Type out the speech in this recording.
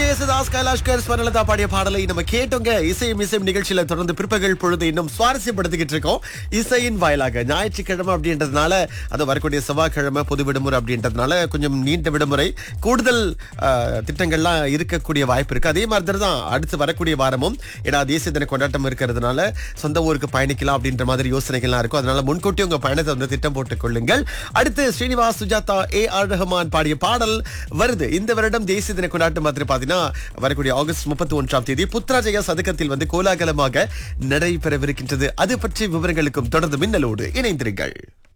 ஜெயசுதாஸ் கைலாஷ்கர் ஸ்வர்ணலதா பாடிய பாடலை நம்ம கேட்டோங்க இசையும் இசையும் நிகழ்ச்சியில தொடர்ந்து பிற்பகல் பொழுது இன்னும் சுவாரஸ்யப்படுத்திக்கிட்டு இருக்கோம் இசையின் வாயிலாக ஞாயிற்றுக்கிழமை அப்படின்றதுனால அது வரக்கூடிய செவ்வாய்க்கிழமை பொது விடுமுறை அப்படின்றதுனால கொஞ்சம் நீண்ட விடுமுறை கூடுதல் ஆஹ், திட்டங்கள்லாம் இருக்கக்கூடிய வாய்ப்பு இருக்கு அதே மாதிரி தான் அடுத்து வரக்கூடிய வாரமும் ஏன்னா தேசிய தின கொண்டாட்டம் இருக்கிறதுனால சொந்த ஊருக்கு பயணிக்கலாம் அப்படின்ற மாதிரி யோசனைகள்லாம் இருக்கும் அதனால முன்கூட்டி உங்க பயணத்தை வந்து திட்டம் போட்டுக் கொள்ளுங்கள் அடுத்து ஸ்ரீனிவாஸ் சுஜாதா ஏ ஆர் ரஹ்மான் பாடிய பாடல் வருது இந்த வருடம் தேசிய தின கொண்டாட்டம் மாதிரி பாத்தீங்கன்னா வரக்கூடிய ஆகஸ்ட் முப்பத்தி ஒன்றாம் தேதி புத்ராஜயா சதுக்கத்தில் வந்து கோலாகலமாக நடைபெறவிருக்கின்றது அது பற்றிய விவரங்களுக்கும் தொடர்ந்து மின்னலோடு இணைந்திருங்கள்